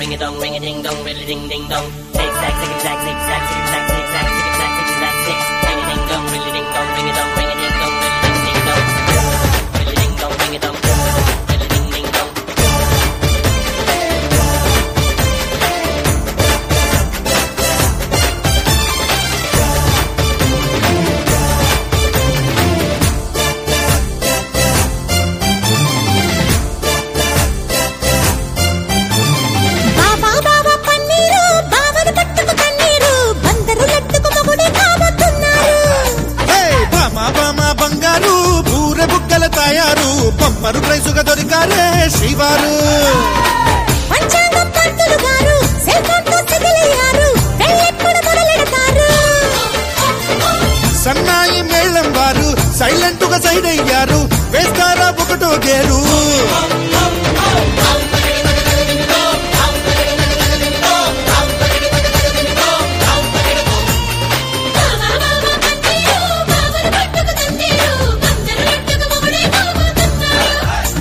ring a dong, ring a ding dong, ring a ding ding dong. Tick tack, tick tack, tick tack, tick tack, tick tack, tick tack, tick tack, tick. Ring a ding dong, ring a ding dong, ring a dong, ring a ding dong, ring a ding ding dong. Ring a ding dong, ring a dong, ring a ding ding dong. బాబా బాబా పన్నీరు బావను పట్టుకు కన్నీరు బందరు లట్టుకు మొగుడే కాబోతున్నారు హే, భామ భామ బంగారు బూరె బుక్కల తయారు బొమ్మరు ప్రైజుగా దొరికారే శ్రీవారు పంచాంగం పంతులు గారు సెల్ ఫోన్ తో సిగిలయ్యారు పెళ్ళెప్పుడు మొదలెడతారు సన్నాయి మేళం వారు సైలెంట్ గా సైడ్ అయ్యారు వేస్తారా ఒకటో గేరు బాబా బాబా పన్నీరు బావను పట్టుకు కన్నీరు బందరు లట్టుకు మొగుడే కాబోతున్నారు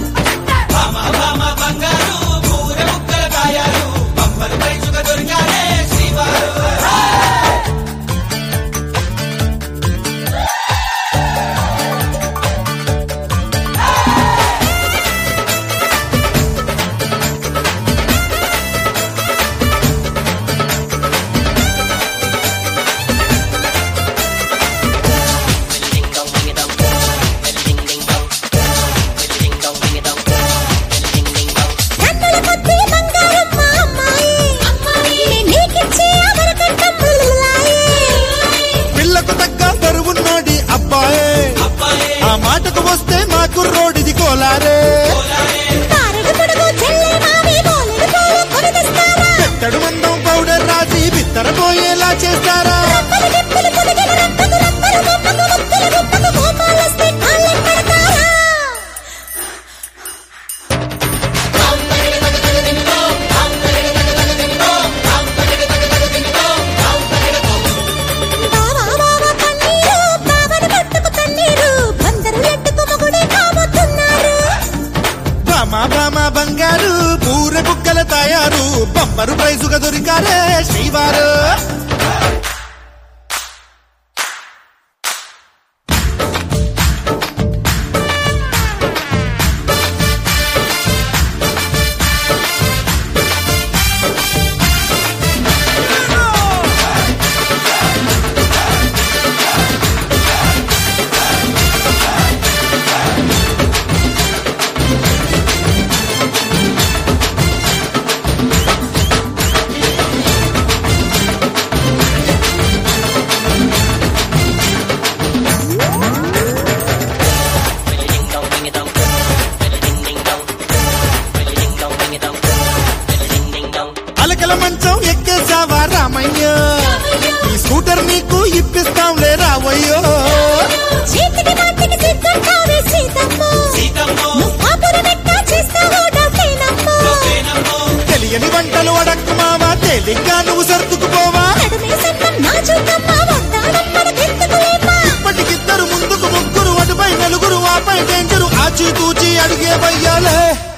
Ding dong, ring a dong, ring a ding ding dong. Ding dong, ring a dong, ring a ding ding dong. కన్నుల కొద్ది బంగారం మా అమ్మాయి అమ్మాయి నీకిచ్చే అమరకంఠం ముల్లాయి పిల్లకు తగ్గ బరువున్నోడి అబ్బాయే ఆ మాటకు వస్తే మా కుర్రోడిది కోలారే కారడు పొడుగు చెల్లె మావి బోలెడు పూలు కొనితెస్తారా పెట్టడు మందం పౌడర్ రాసి బిత్తరపోయేలా చేస్తారా రప్పలు గిప్పలు పొదిగిన రప్పకు రప్పలు బొమ్మకు ముక్కులు గుప్పకు గోపాలస్తే కాళ్ళెం పెడతారా బావా బావా కన్నీరు బావను పట్టుకు కన్నీరు బందరు లట్టుకు మొగుడే కాబోతున్నారు భామ భామ బంగారు బూరె బుక్కల తయారు బొమ్మరు ప్రైజుగా దొరికారే శ్రీవారు Ding dong, ring a dong, ring a ding ding dong. Ding dong, ring a dong, ring a ding ding dong. అలకల మంచం ఎక్కేసావా రామయ్య ఈ స్కూటర్ నీకు ఇప్పిస్తాంలే రావయ్యో చీటికి మాటికి సిద్ధంటావే సీతమ్మ నువ్వు కాపురం ఎట్టా చేస్తావో డబ్బేనమ్మో తెలియని వంటలు అడక్కు మావా తేలిగ్గా నువ్వు సర్దుకుపోవా నడుమే సన్నం నా చూడమ్మా వద్దాడం మనకెందుకులేమ్మా ఇప్పటికిద్దరు ముందుకు ముగ్గురు అటుపై నలుగురు ఆపై డేంజరు ఆచి తూచి అడుగే వయ్యాలే